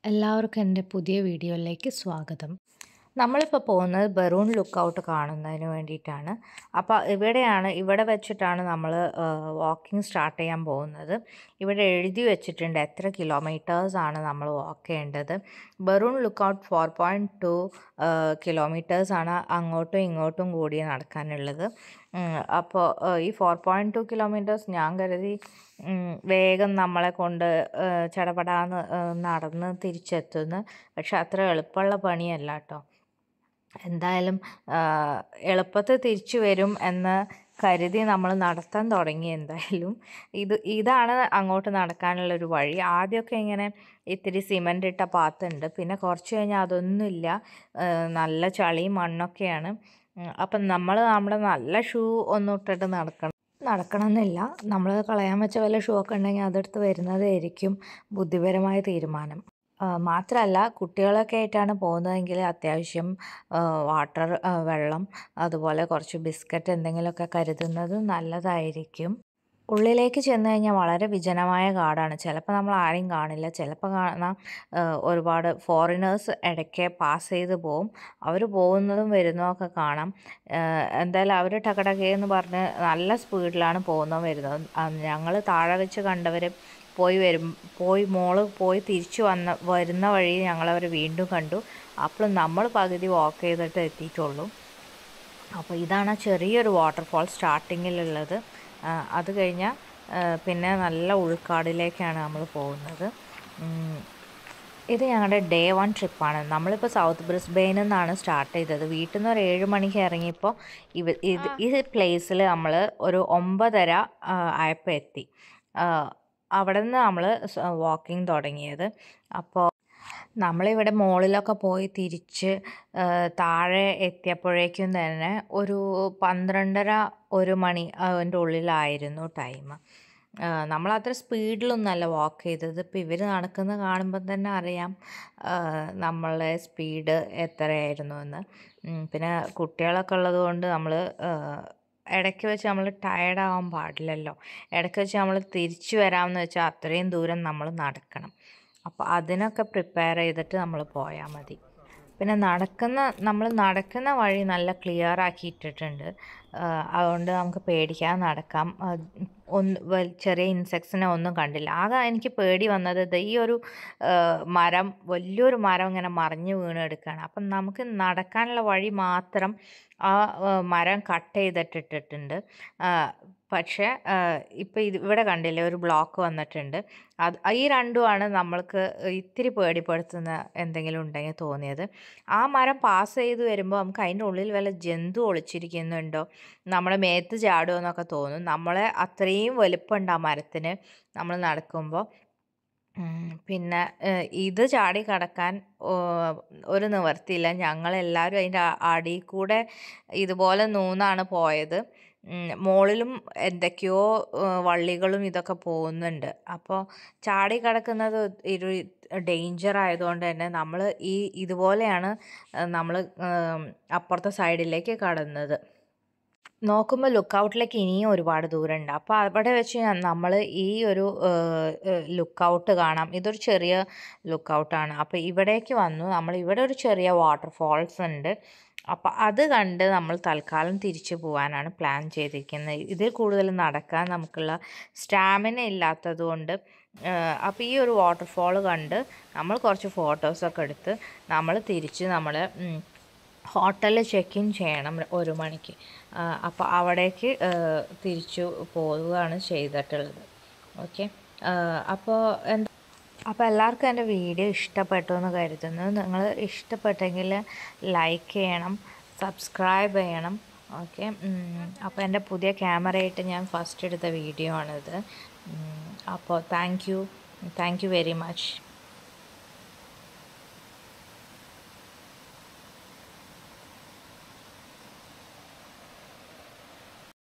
എല്ലാവർക്കും എൻ്റെ പുതിയ വീഡിയോയിലേക്ക് സ്വാഗതം നമ്മളിപ്പോൾ പോകുന്നത് ബറൂൺ ലുക്കൗട്ട് കാണുന്നതിന് വേണ്ടിയിട്ടാണ് അപ്പോൾ ഇവിടെയാണ് ഇവിടെ വെച്ചിട്ടാണ് നമ്മൾ വാക്കിംഗ് സ്റ്റാർട്ട് ചെയ്യാൻ പോകുന്നത് ഇവിടെ എഴുതി വെച്ചിട്ടുണ്ട് എത്ര കിലോമീറ്റേഴ്സാണ് നമ്മൾ വാക്ക് ചെയ്യേണ്ടത് Barun lookout four point two കിലോമീറ്റേഴ്സാണ് അങ്ങോട്ടും ഇങ്ങോട്ടും കൂടി നടക്കാനുള്ളത് അപ്പോൾ ഈ ഫോർ പോയിൻറ്റ് ടു കിലോമീറ്റേഴ്സ് ഞാൻ കരുതി വേഗം നമ്മളെ കൊണ്ട് ചടപടാന്ന് നടന്ന് തിരിച്ചെത്തുന്നു പക്ഷെ അത്ര എളുപ്പമുള്ള പണിയല്ല കേട്ടോ എന്തായാലും എളുപ്പത്തിൽ തിരിച്ചു വരും എന്ന് കരുതി നമ്മൾ നടത്താൻ തുടങ്ങി എന്തായാലും ഇത് ഇതാണ് അങ്ങോട്ട് നടക്കാനുള്ളൊരു വഴി ആദ്യമൊക്കെ ഇങ്ങനെ ഇത്തിരി സിമൻ്റ് ഇട്ട പാത്തുണ്ട് പിന്നെ കുറച്ച് കഴിഞ്ഞാൽ അതൊന്നുമില്ല നല്ല ചളിയും മണ്ണൊക്കെയാണ് അപ്പം നമ്മൾ നമ്മുടെ നല്ല ഷൂ ഒന്നും ഇട്ടിട്ട് നടക്കണം നടക്കണമെന്നില്ല നമ്മൾ കളയാൻ വെച്ച വല്ല ഷൂ ഒക്കെ ഉണ്ടെങ്കിൽ അതെടുത്ത് വരുന്നതായിരിക്കും ബുദ്ധിപരമായ തീരുമാനം മാത്രമല്ല കുട്ടികളൊക്കെ ആയിട്ടാണ് പോകുന്നതെങ്കിൽ അത്യാവശ്യം വാട്ടർ വെള്ളം അതുപോലെ കുറച്ച് ബിസ്ക്കറ്റ് എന്തെങ്കിലുമൊക്കെ കരുതുന്നത് നല്ലതായിരിക്കും ഉള്ളിലേക്ക് ചെന്ന് കഴിഞ്ഞാൽ വളരെ വിജനമായ കാടാണ് ചിലപ്പോൾ നമ്മൾ ആരെയും കാണില്ല ചിലപ്പോൾ കാണാം ഒരുപാട് ഫോറിനേഴ്സ് ഇടയ്ക്ക് പാസ് ചെയ്ത് പോവും അവർ പോകുന്നതും വരുന്നതും കാണാം എന്തായാലും അവർ ടക്കടക്കേന്ന് പറഞ്ഞ് നല്ല സ്പീഡിലാണ് പോകുന്നതും വരുന്നതും ഞങ്ങൾ താഴെ വെച്ച് കണ്ടവർ പോയി വരും പോയി മോള് പോയി തിരിച്ചു വന്ന വരുന്ന വഴി ഞങ്ങളവർ വീണ്ടും കണ്ടു അപ്പോൾ നമ്മൾ പകുതി വാക്ക് ചെയ്തിട്ട് എത്തിയിട്ടുള്ളൂ അപ്പോൾ ഇതാണ് ചെറിയൊരു വാട്ടർഫോൾ സ്റ്റാർട്ടിങ്ങിലുള്ളത് അത് കഴിഞ്ഞാൽ പിന്നെ നല്ല ഉൾക്കാടിലേക്കാണ് നമ്മൾ പോകുന്നത് ഇത് ഞങ്ങളുടെ ഡേ വൺ ട്രിപ്പാണ് നമ്മളിപ്പോൾ സൗത്ത് ബ്രിസ്ബെയിനിൽ നിന്നാണ് സ്റ്റാർട്ട് ചെയ്തത് വീട്ടിൽ നിന്ന് ഒരു ഏഴ് മണിക്ക് ഇറങ്ങിയപ്പോൾ ഇവ ഇത് ഈ പ്ലേസിൽ നമ്മൾ ഒരു ഒമ്പതര ആയപ്പോൾ എത്തി അവിടെ നിന്ന് നമ്മൾ വാക്കിംഗ് തുടങ്ങിയത് അപ്പോൾ നമ്മളിവിടെ മുകളിലൊക്കെ പോയി തിരിച്ച് താഴെ എത്തിയപ്പോഴേക്കും തന്നെ ഒരു പന്ത്രണ്ടര ഒരു മണി അതിൻ്റെ ഉള്ളിലായിരുന്നു ടൈം നമ്മളത്ര സ്പീഡിലൊന്നുമല്ല വാക്ക് ചെയ്തത് ഇപ്പോൾ ഇവർ നടക്കുന്നത് കാണുമ്പോൾ തന്നെ അറിയാം നമ്മളെ സ്പീഡ് എത്രയായിരുന്നു എന്ന് പിന്നെ കുട്ടികളൊക്കെ ഉള്ളത് കൊണ്ട് നമ്മൾ ഇടയ്ക്ക് വെച്ച് നമ്മൾ ടയർഡാവാൻ പാടില്ലല്ലോ ഇടയ്ക്ക് വെച്ച് നമ്മൾ തിരിച്ചു വരാമെന്ന് വെച്ചാൽ അത്രയും ദൂരം നമ്മൾ നടക്കണം അപ്പോൾ അതിനൊക്കെ പ്രിപ്പയർ ചെയ്തിട്ട് നമ്മൾ പോയാൽ മതി പിന്നെ നടക്കുന്ന നമ്മൾ നടക്കുന്ന വഴി നല്ല ക്ലിയർ ആക്കി ഇട്ടിട്ടുണ്ട് അതുകൊണ്ട് നമുക്ക് പേടിക്കാതെ നടക്കാം ഒന്ന് ചെറിയ ഇൻസെക്ട്സിനെ ഒന്നും കണ്ടില്ല ആകെ എനിക്ക് പേടി വന്നത് ഈ ഒരു മരം വലിയൊരു മരം ഇങ്ങനെ മറിഞ്ഞു വീണെടുക്കുകയാണ് അപ്പം നമുക്ക് നടക്കാനുള്ള വഴി മാത്രം ആ മരം കട്ട് ചെയ്തിട്ടിട്ടിട്ടുണ്ട് പക്ഷേ ഇപ്പോൾ ഇത് ഇവിടെ കണ്ടില്ലേ ഒരു ബ്ലോക്ക് വന്നിട്ടുണ്ട് അത് ഈ രണ്ടുമാണ് നമ്മൾക്ക് ഇത്തിരി പേടിപ്പെടുത്തുന്ന എന്തെങ്കിലും ഉണ്ടെങ്കിൽ തോന്നിയത് ആ മരം പാസ് ചെയ്ത് വരുമ്പോൾ നമുക്ക് അതിൻ്റെ ഉള്ളിൽ വല്ല ജന്തു ഒളിച്ചിരിക്കുന്നുണ്ടോ നമ്മുടെ മേത്ത് ചാടുമോ എന്നൊക്കെ തോന്നും നമ്മളെ അത്രയും വലുപ്പമുണ്ട് ആ മരത്തിന് നമ്മൾ നടക്കുമ്പോൾ പിന്നെ ഇത് ചാടി കടക്കാൻ ഒരു നിവർത്തിയില്ല ഞങ്ങളെല്ലാവരും അതിൻ്റെ അടിയിൽ കൂടെ ഇതുപോലെ നൂന്നാണ് പോയത് മുകളിലും എന്തൊക്കെയോ വള്ളികളും ഇതൊക്കെ പോകുന്നുണ്ട് അപ്പോൾ ചാടി കിടക്കുന്നത് ഒരു ഡേഞ്ചർ ആയതുകൊണ്ട് തന്നെ നമ്മൾ ഈ ഇതുപോലെയാണ് നമ്മൾ അപ്പുറത്തെ സൈഡിലേക്ക് കടന്നത് നോക്കുമ്പോൾ ലുക്കൗട്ടിലേക്ക് ഇനിയും ഒരുപാട് ദൂരമുണ്ട് അപ്പോൾ അവിടെ വെച്ച് നമ്മൾ ഈ ഒരു ലുക്കൗട്ട് കാണാം ഇതൊരു ചെറിയ ലുക്കൗട്ടാണ് അപ്പോൾ ഇവിടേക്ക് വന്നു നമ്മൾ ഇവിടെ ഒരു ചെറിയ വാട്ടർഫോൾസ് ഉണ്ട് അപ്പോൾ അത് കണ്ട് നമ്മൾ തൽക്കാലം തിരിച്ചു പോകാനാണ് പ്ലാൻ ചെയ്തിരിക്കുന്നത് ഇതിൽ കൂടുതൽ നടക്കാൻ നമുക്കുള്ള സ്റ്റാമിന ഇല്ലാത്തത് കൊണ്ട് അപ്പോൾ ഈ ഒരു വാട്ടർഫോൾ കണ്ട് നമ്മൾ കുറച്ച് ഫോട്ടോസൊക്കെ എടുത്ത് നമ്മൾ തിരിച്ച് നമ്മൾ ഹോട്ടലിൽ ചെക്ക് ഇൻ ചെയ്യണം ഒരു മണിക്ക് അപ്പോൾ അവിടേക്ക് തിരിച്ചു പോവുകയാണ് ചെയ്തിട്ടുള്ളത് ഓക്കെ അപ്പോൾ എന്താ അപ്പോൾ എല്ലാവർക്കും എൻ്റെ വീഡിയോ ഇഷ്ടപ്പെട്ടു എന്ന് കരുതുന്നു നിങ്ങൾ ഇഷ്ടപ്പെട്ടെങ്കിൽ ലൈക്ക് ചെയ്യണം സബ്സ്ക്രൈബ് ചെയ്യണം ഓക്കെ അപ്പോൾ എൻ്റെ പുതിയ ക്യാമറയായിട്ട് ഞാൻ ഫസ്റ്റ് എടുത്ത വീഡിയോ ആണിത് അപ്പോൾ thank you thank you very much